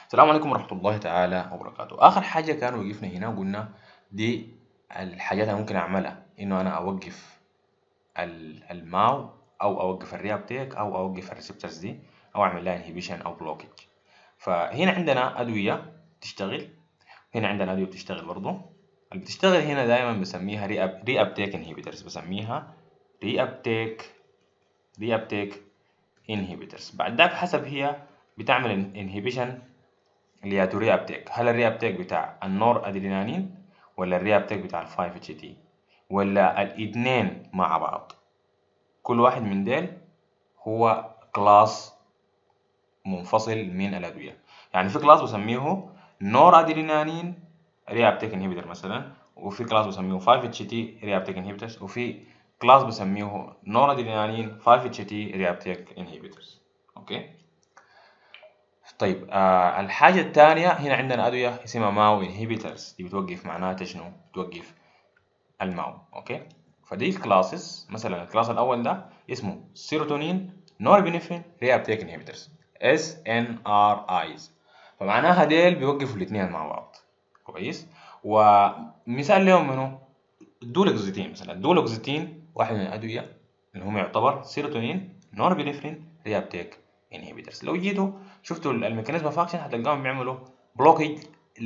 السلام عليكم ورحمة الله تعالى وبركاته آخر حاجة كان وقفنا هنا وقلنا دي الحاجات اللي ممكن أعملها إنه أنا أوقف ال- الماو أو أوقف الريابتيك أو أوقف الريسبترز دي أو أعمل لها انهبيشن أو بلوكج فهنا عندنا أدوية تشتغل هنا عندنا أدوية بتشتغل برضو اللي بتشتغل هنا دايما بسميها ري أبتيك انهبيترز بسميها ري أبتيك ري أبتيك انهبيترز بعد ذاك حسب هي بتعمل انهبيشن لياتوري ابتيك هل الري ابتيك بتاع النور ادرينالين ولا الري ابتيك بتاع ال 5 اتش تي ولا الاثنين مع بعض كل واحد من ديل هو كلاس منفصل من الادويه يعني في كلاس بسميه نور ادرينالين ري ابتيك انهبيتر مثلا وفي كلاس بسميه 5 اتش تي ري ابتيك انهبيترز وفي كلاس بسميه نور ادرينالين 5 اتش تي ري ابتيك انهبيترز اوكي طيب آه الحاجة الثانية هنا عندنا أدوية اسمها ماو انهبيترز دي بتوقف معناتها شنو؟ بتوقف الماو أوكي؟ فدي الكلاسز مثلا الكلاس الأول ده اسمه سيروتونين نوربينفرين ري ابتيك انهبيترز اس ان ار ايز فمعناها ديل بيوقفوا الاثنين مع بعض كويس؟ ومثال لهم منه الدولوكزيتين مثلا الدولوكزيتين واحد من الأدوية اللي هم يعتبر سيروتونين نوربينفرين ري ابتيك انهبيترز لو جيتوا شفتوا الميكانيزم اوف اكشن هتلقاهم بيعملوا بلوكيج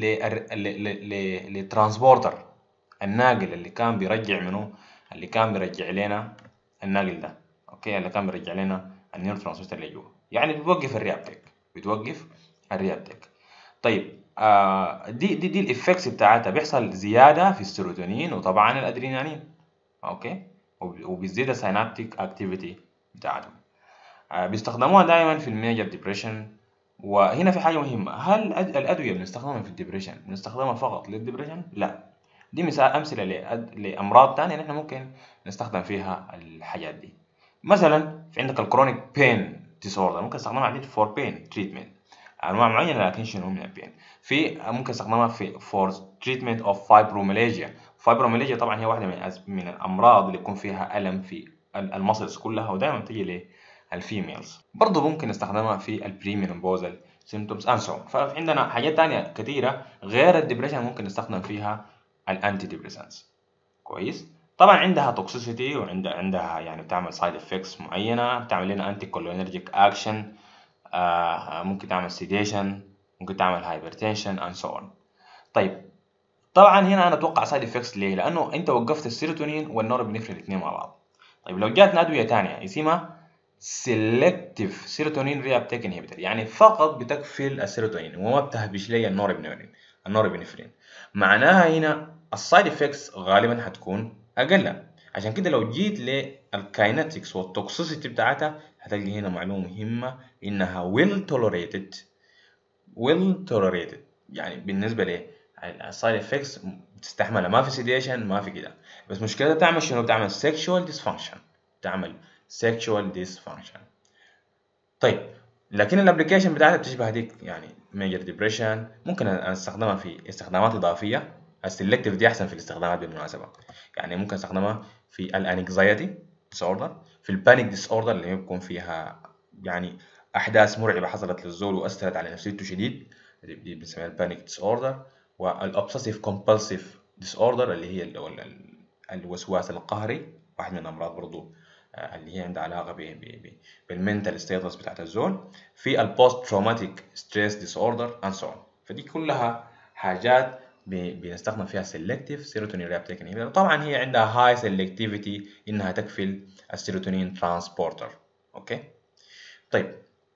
للترانسبورتر الناقل اللي كان بيرجع منه اللي كان بيرجع لنا الناقل ده اوكي اللي كان بيرجع لنا النيورو ترانسميتر اللي جوا يعني بتوقف الريابتك بتوقف الريابتك طيب آه دي دي دي الافكتس بتاعتها بيحصل زياده في السيروتونين وطبعا الادرينالين اوكي وبيزيد السينابتيك اكتيفيتي بتاعتهم بيستخدموها دائما في الميجر ديبريشن وهنا في حاجة مهمة هل الأدوية بنستخدمها في الديبريشن بنستخدمها فقط للديبريشن؟ لا دي مثال أمثلة لأد... لأمراض تانية نحن ممكن نستخدم فيها الحاجات دي مثلا في عندك الكرونيك بين ديسوردر ممكن نستخدمها عديد فور بين تريتمنت أنواع معينة لكن شنو من البين في ممكن نستخدمها في فور تريتمنت أوف فايبروميليجيا فايبروميليجيا طبعا هي واحدة من من الأمراض اللي يكون فيها ألم في المصلز كلها ودائما تجي ليه الفيميلز برضه ممكن نستخدمها في البريمينوبوزال سيمتومز اند سو فعندنا حاجات تانية كثيرة غير الدبريشن ممكن نستخدم فيها الانتي ديبريسنس كويس طبعا عندها توكسيسيتي وعندها عندها يعني بتعمل سايد افكتس معينة بتعمل لنا انتي كولينرجيك اكشن ممكن تعمل سيديشن ممكن تعمل هايبرتنشن اند سو اون طيب طبعا هنا انا اتوقع سايد افكتس ليه لانه انت وقفت السيروتونين والنورابينفرين الاثنين مع بعض طيب لو جاتنا ادويه ثانيه اسمها سيلكتيف سيروتونين ريابتيك انهبيتر يعني فقط بتكفل السيروتونين وما بتهبش لي النورابينفرين النورابينفرين معناها هنا السايد افكتس غالبا هتكون اقل عشان كده لو جيت للكاينetics والتوكسيسيتي بتاعتها هتلقي هنا معلومه مهمه انها ويل tolerated ويل tolerated يعني بالنسبه ل السايد افكتس بتستحملها ما في سيديشن ما في كده بس مشكلتها بتعمل شنو بتعمل sexual dysfunction بتعمل sexual dysfunction طيب لكن الابلكيشن بتاعتها بتشبه هذيك يعني major depression ممكن استخدمها في استخدامات اضافيه السلكتيف دي احسن في الاستخدامات بالمناسبه يعني ممكن استخدمها في الانكزايتي disorder في البانيك disorder اللي بيكون فيها يعني احداث مرعبه حصلت للزول واثرت على نفسيته شديد دي بنسميها البانيك disorder والobsessive compulsive disorder اللي هي الوسواس القهري واحد من الامراض برضو اللي هي عندها علاقه بالمنتال ستيتس بتاعت الزول في البوست تروماتيك ستريس ديس اوردر اند سو فدي كلها حاجات بنستخدم فيها سيلكتيف سيروتونين ريابتيك انهبيتور طبعا هي عندها هاي سيلكتيفيتي انها تكفل السيروتونين ترانسبورتر اوكي طيب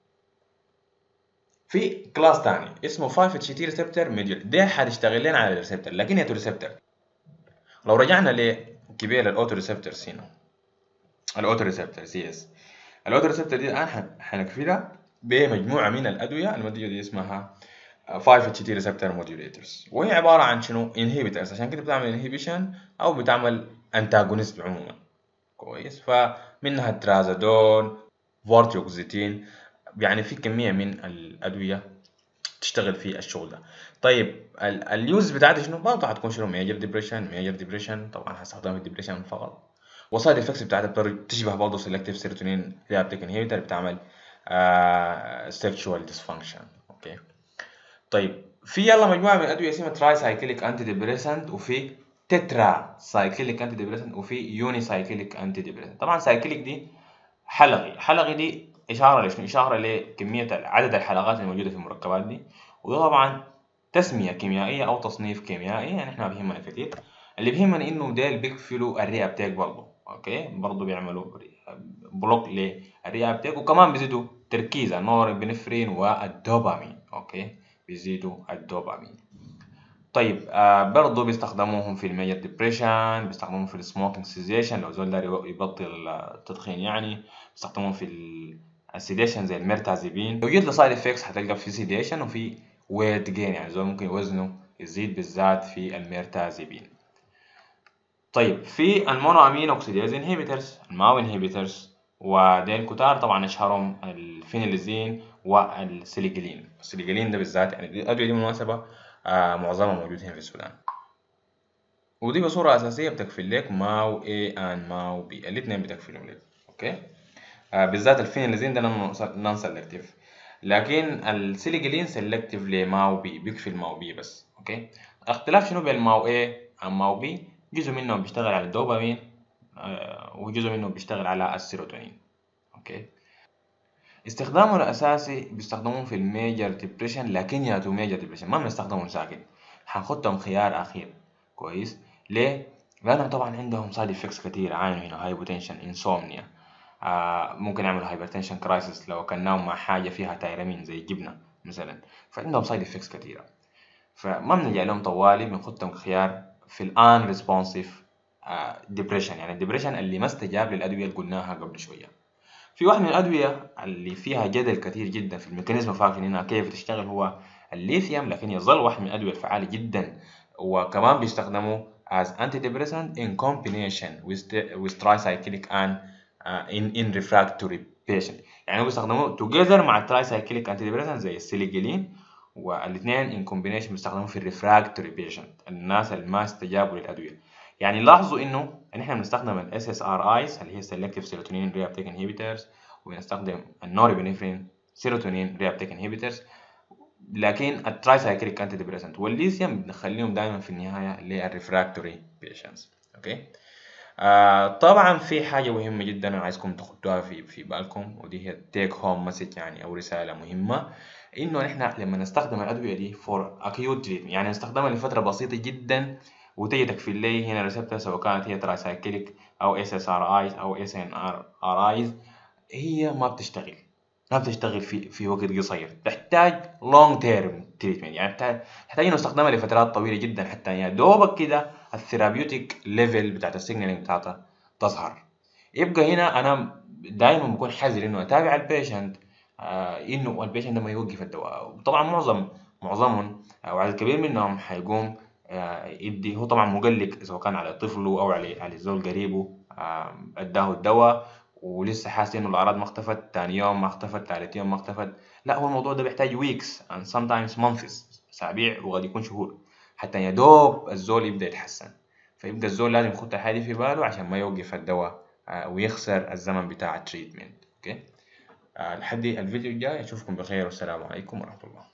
في كلاس ثاني اسمه 5 اتش تي ريسبتور ميديول ده حتشتغل لنا على الريسبتور لكن يا ريسبتور لو رجعنا لكبير الاوتو ريسبتورز هنا الاوتو ريسبتور سي اس الاوتو ريسبتور دي الان حنكفلها بمجموعه من الادويه الماديه دي اسمها 5 اتش تي ريسبتور موديوليترز وهي عباره عن شنو انهبيترز عشان كده بتعمل انهبيشن او بتعمل انتاجونست عموما كويس فمنها الترازادون فورتيوكزيتين يعني في كميه من الادويه تشتغل في الشغل ده طيب اليوز بتاعتها شنو برضه هتكون شنو ميجر ديبريشن ميجر ديبريشن طبعا هستخدمها في الديبريشن فقط وسايد افكتس بتاعتها تشبه برضه سيلكتيف سيروتونين ريابتيك انهبيتر بتعمل سيكشوال ديسفانكشن اوكي طيب في يلا مجموعه من الادويه اسمها تراي سايكليك انتي ديبريسنت وفي تترا سايكليك انتي ديبريسنت وفي يوني سايكليك انتي ديبريسنت طبعا سايكليك دي حلقي حلقي دي اشاره لشنو اشاره لكميه عدد الحلقات الموجوده في المركبات دي وده طبعا تسميه كيميائيه او تصنيف كيميائي يعني احنا بيهمنا كتير اللي بيهمنا انه ديل بيقفلوا الرئه بتاعك برضه اوكي برضه بيعملوا بلوك للرئه بتاعك وكمان بيزيدوا تركيز النورابينفرين والدوبامين اوكي بيزيدوا الدوبامين طيب آه برضه بيستخدموهم في الميجر ديبريشن بيستخدموهم في السموكينج سيزيشن لو زول داري يبطل التدخين يعني بيستخدموهم في السيديشن زي الميرتازيبين يوجد له سايد افكتس هتلقى في سيديشن وفي ويت جين يعني زول ممكن وزنه يزيد بالذات في الميرتازيبين طيب في المونو امين اوكسيديز انهيبيترز الماو انهيبيترز وديل كتار طبعا اشهرهم الفينيلزين والسيليجلين السيليجلين ده بالذات يعني الادويه دي بالمناسبه آه معظمها موجود هنا في السودان ودي بصورة أساسية بتكفل لك ماو A and ماو B الاتنين بتكفلهم لك أوكي آه بالذات الفينيلزين ده نون سيلكتيف لكن السيليجلين سيلكتيف لماو B بيكفل ماو B بس أوكي اختلاف شنو بين ماو A and ماو B جزء منهم بيشتغل على الدوبامين آه وجزء منهم بيشتغل على السيروتونين أوكي استخدامه الأساسي بيستخدموه في الميجر ديبريشن لكن ياتو ميجر ديبريشن ما بنستخدمهم ساكن هنحطهم خيار أخير كويس ليه؟ لأنهم طبعا عندهم سايد افكتس كتير عانوا هنا هايبوتنشن انسومنيا آه ممكن يعملوا هايبرتنشن كرايسيس لو كلناهم مع حاجة فيها تايرامين زي الجبنة مثلا فعندهم سايد افكتس كتيرة فما بنلجأ لهم طوالي بنحطهم خيار في الان ريسبونسيف ديبريشن يعني الديبريشن اللي ما استجاب للأدوية اللي قلناها قبل شوية في واحد من الأدوية اللي فيها جدل كثير جدا في الميكانيزم فاكر هنا كيف تشتغل هو الليثيوم لكن يظل واحد من الأدوية الفعالة جدا وكمان بيستخدموا as antidepressant in combination with, with tricyclic and uh, in, in refractory patient يعني بيستخدموه together مع tricyclic antidepressant زي السيليجلين والاثنين in combination بيستخدموه في الريفراكتوري patient الناس اللي ما استجابوا للأدوية يعني لاحظوا انه ان احنا بنستخدم ال SSRIs اللي هي Selective Serotonin Reuptake Inhibitors وبنستخدم النورابينفرين سيروتونين Reuptake Inhibitors لكن الترايسايكليك انتي ديبريسنت والليثيوم بنخليهم دائما في النهايه للريفراكتوري بيشنتس اوكي آه طبعا في حاجه مهمه جدا انا عايزكم تاخدوها في في بالكم ودي هي تيك هوم مسج يعني او رساله مهمه انه نحن لما نستخدم الادويه دي فور اكيوت تريتمنت يعني نستخدمها لفتره بسيطه جدا وتجي تكفل لي هنا ريسبتور سواء كانت هي ترايسايكليك او اس اس ار ايز او اس ان ار ار ايز هي ما بتشتغل ما بتشتغل في في وقت قصير تحتاج لونج تيرم تريتمنت يعني تحتاج انه استخدامها لفترات طويله جدا حتى يعني دوبك كده الثيرابيوتيك ليفل بتاعت السيجنالينج بتاعتها تظهر يبقى هنا انا دائما بكون حذر انه اتابع البيشنت آه انه البيشنت ما يوقف الدواء طبعا معظم معظمهم او عدد كبير منهم حيقوم آه يدي هو طبعا مقلق سواء كان على طفله او على على زول قريبه آه اداه الدواء ولسه حاسس انه الاعراض ما اختفت تاني يوم ما اختفت ثالث يوم ما اختفت لا هو الموضوع ده بيحتاج weeks and sometimes months اسابيع وقد يكون شهور حتى يا دوب الزول يبدا يتحسن فيبقى الزول لازم يخط الحاجه في باله عشان ما يوقف الدواء ويخسر الزمن بتاع التريتمنت اوكي لحد الفيديو الجاي اشوفكم بخير والسلام عليكم ورحمه الله